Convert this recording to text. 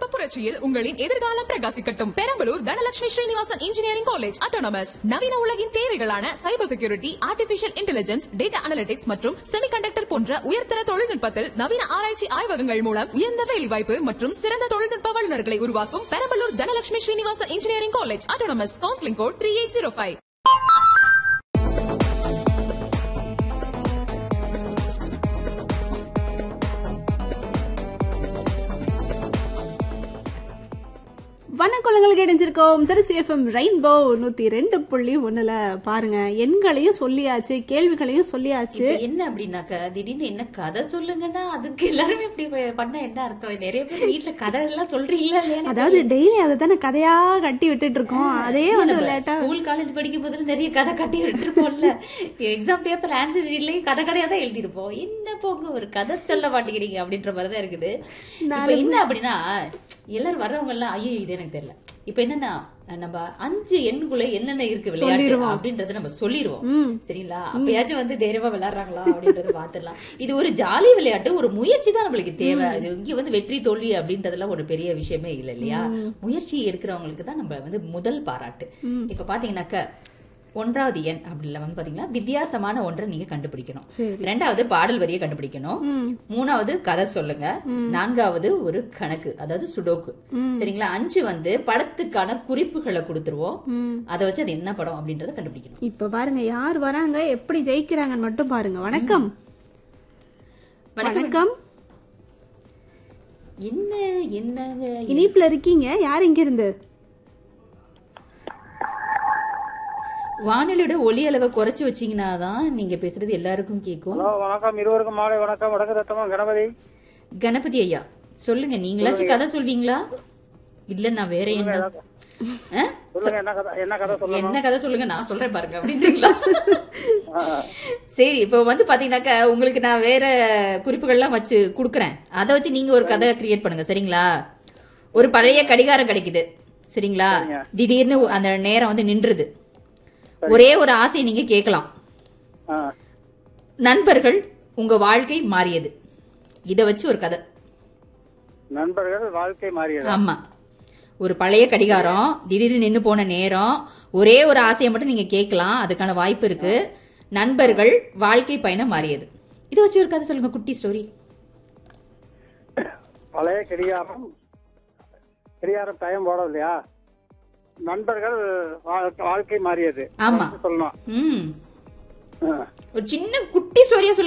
தொழில்நுட்ப புரட்சியில் உங்களின் எதிர்காலம் பிரகாசிக்கட்டும் Perambalur Dhanalakshmi Srinivasan engineering college autonomous நவீன உலகின் தேவைகளான cyber security artificial intelligence data analytics மற்றும் செமிகண்டக்டர் போன்ற உயர்தர தொழில்நுட்பத்தில் நவீன ஆராய்ச்சி ஆய்வகங்கள் மூலம் உயர்ந்த வேலைவாய்ப்பு மற்றும் சிறந்த தொழில்நுட்ப வல்லுநர்களை உருவாக்கும் Perambalur Dhanalakshmi Srinivasan engineering college autonomous counselling code three eight zero five வணக்கங்களுக்கு இணைஞ்சிருக்கோம் திருச்சி எஃப்எம் ரெயின்போ நூத்தி ரெண்டு புள்ளி ஒண்ணுல பாருங்க எண்களையும் சொல்லியாச்சு கேள்விகளையும் சொல்லியாச்சு இப்ப என்ன அப்படின்னாக்க திடீர்னு என்ன கதை சொல்லுங்கன்னா அதுக்கு எல்லாருமே இப்படி ப- பண்ணா என்ன அர்த்தம் நிறைய பேர் வீட்டுல கதை எல்லாம் சொல்றீங்களா இல்லையா அதாவது டெய்லி அதை தானே கதையா கட்டி விட்டுட்டு இருக்கோம் அதே வந்து விளையாட்டா ஸ்கூல் காலேஜ் படிக்கும் போதுல நிறைய கதை கட்டி விட்டுருப்போம்ல எக்ஸாம் பேப்பர் ஆன்சர் ஷீட்லயும் கதை கதையா தான் எழுதிருப்போம் என்ன போங்க ஒரு கதை சொல்ல மாட்டேங்கிறீங்க அப்படின்ற மாதிரி தான் இருக்குது இப்ப என்ன அப்படின்னா எல்லாரும் வர்றவங்க எல்லாம் ஐயோ இது எனக்கு தெரியல இப்ப என்னன்னா நம்ம அஞ்சு எண்ணுக்குள்ள என்னென்ன இருக்கு விளையாட்டு அப்படின்றத நம்ம சொல்லிடுவோம் சரிங்களா அப்பயாச்சும் வந்து தைரியமா விளையாடுறாங்களா அப்படின்றத பாத்துடலாம் இது ஒரு ஜாலி விளையாட்டு ஒரு முயற்சி தான் நம்மளுக்கு தேவை இது இங்க வந்து வெற்றி தோல்வி அப்படின்றதெல்லாம் ஒரு பெரிய விஷயமே இல்லை இல்லையா முயற்சி எடுக்கிறவங்களுக்கு தான் நம்ம வந்து முதல் பாராட்டு இப்ப பாத்தீங்கன்னாக்க ஒன்றாவது எண் அப்படில வந்து பாத்தீங்கன்னா வித்தியாசமான ஒன்றை நீங்க கண்டுபிடிக்கணும் ரெண்டாவது பாடல் வரியை கண்டுபிடிக்கணும் மூணாவது கதை சொல்லுங்க நான்காவது ஒரு கணக்கு அதாவது சுடோக்கு சரிங்களா அஞ்சு வந்து படத்துக்கான குறிப்புகளை கொடுத்துருவோம் அதை வச்சு அது என்ன படம் அப்படின்றத கண்டுபிடிக்கணும் இப்ப பாருங்க யார் வராங்க எப்படி ஜெயிக்கிறாங்கன்னு மட்டும் பாருங்க வணக்கம் வணக்கம் என்ன என்னங்க இனிப்புல இருக்கீங்க யார் இங்க இருந்து வானொலியோட ஒலி அளவை குறைச்சு வச்சீங்கன்னா தான் நீங்க பேசுறது எல்லாருக்கும் கேட்கும் ஹலோ வணக்கம் இருவருக்கும் மாலை வணக்கம் வடக்கு ரத்தமா கணபதி கணபதி ஐயா சொல்லுங்க நீங்களாச்சும் கதை சொல்வீங்களா இல்ல நான் வேற என்ன ஆ? சொல்லுங்க என்ன கதை என்ன கதை சொல்லுங்க என்ன கதை சொல்லுங்க நான் சொல்றேன் பாருங்க அப்படின்றீங்களா சரி இப்போ வந்து பாத்தீங்கன்னாக்கா உங்களுக்கு நான் வேற குறிப்புகள்லாம் வச்சு கொடுக்குறேன் அதை வச்சு நீங்க ஒரு கதை கிரியேட் பண்ணுங்க சரிங்களா ஒரு பழைய கடிகாரம் கிடைக்குது சரிங்களா திடீர்னு அந்த நேரம் வந்து நின்றுது ஒரே ஒரு ஆசையை நீங்க கேட்கலாம் ஆ, நண்பர்கள் உங்க வாழ்க்கை மாறியது இத வச்சு ஒரு கதை நண்பர்கள் வாழ்க்கை மாறியது ஆமா ஒரு பழைய கடிகாரம் திடீர்னு நின்னு போன நேரம் ஒரே ஒரு ஆசையை மட்டும் நீங்க கேட்கலாம் அதுக்கான வாய்ப்பு இருக்கு நண்பர்கள் வாழ்க்கை பயணம் மாறியது இதை வச்சு ஒரு கதை சொல்லுங்க குட்டி ஸ்டோரி பழைய கடிகாரம் கடிகாரம் டைம் போட இல்லையா நண்பர்கள் வாழ்- வாழ்க்கை மாறியது ஆமா சொல்லணும் ம் ஆ. ஒரு சின்ன குட்டி ஸ்டோரியா சொல்லுங்க